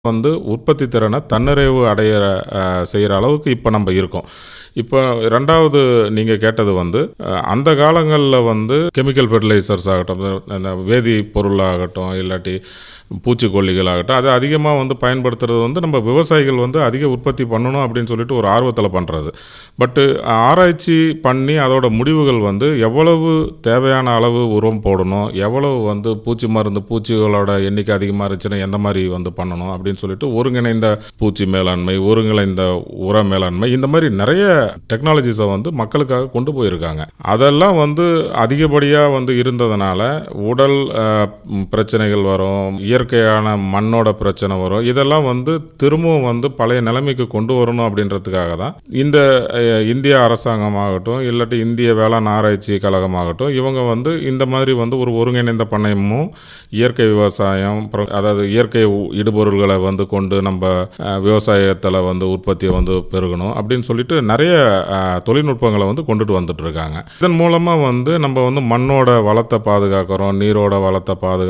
வந்து உற்பத்தி திறனை தன்னிறைவு அடையிற செய்கிற அளவுக்கு இப்போ நம்ம இருக்கோம் இப்போ ரெண்டாவது நீங்கள் கேட்டது வந்து அஹ், அந்த காலங்களில் வந்து கெமிக்கல் ஃபெர்டிலைசர்ஸ் ஆகட்டும் இந்த வேதி பொருளாகட்டும் இல்லாட்டி பூச்சிக்கொல்லிகள் ஆகட்டும் அது அதிகமாக வந்து பயன்படுத்துறது வந்து நம்ம விவசாயிகள் வந்து அதிக உற்பத்தி பண்ணணும் அப்படின்னு சொல்லிட்டு ஒரு ஆர்வத்தில் பண்ணுறது பட்டு ஆராய்ச்சி பண்ணி அதோட முடிவுகள் வந்து எவ்வளவு தேவையான அளவு உரம் போடணும் எவ்வளவு வந்து பூச்சி மருந்து பூச்சிகளோட எண்ணிக்கை அதிகமாக இருந்துச்சுன்னா எந்த மாதிரி வந்து பண்ணணும் அப்படின்னு சொல்லிட்டு ஒருங்கிணைந்த பூச்சி மேலாண்மை ஒருங்கிணைந்த உர மேலாண்மை இந்த மாதிரி நிறைய டெக்னாலஜிஸை வந்து மக்களுக்காக கொண்டு போயிருக்காங்க அதெல்லாம் வந்து அதிகப்படியாக வந்து இருந்ததுனால உடல் அஹ், ம், பிரச்சனைகள் வரும் இயற்கையான மண்ணோட பிரச்சனை வரும் இதெல்லாம் வந்து திரும்பவும் வந்து பழைய நிலைமைக்கு கொண்டு வரணும் அப்படின்றதுக்காக தான் இந்த அஹ், இந்திய அரசாங்கமாகட்டும் இல்லாட்டி இந்திய வேளாண் ஆராய்ச்சி கழகமாகட்டும் இவங்க வந்து இந்த மாதிரி வந்து ஒரு ஒருங்கிணைந்த பண்ணையமும் இயற்கை விவசாயம் அப்புறம் அதாவது இயற்கை உ- இடுபொருள்களை வந்து கொண்டு நம்ம விவசாயத்தில் வந்து உற்பத்தியை வந்து பெருகணும் அப்படின்னு சொல்லிட்டு நிறைய அஹ், தொழில்நுட்பங்களை வந்து கொண்டுட்டு வந்துட்டு இருக்காங்க இதன் மூலமாக வந்து நம்ம வந்து மண்ணோட வளத்தை பாதுகாக்கிறோம் நீரோட வளத்தை பாதுகா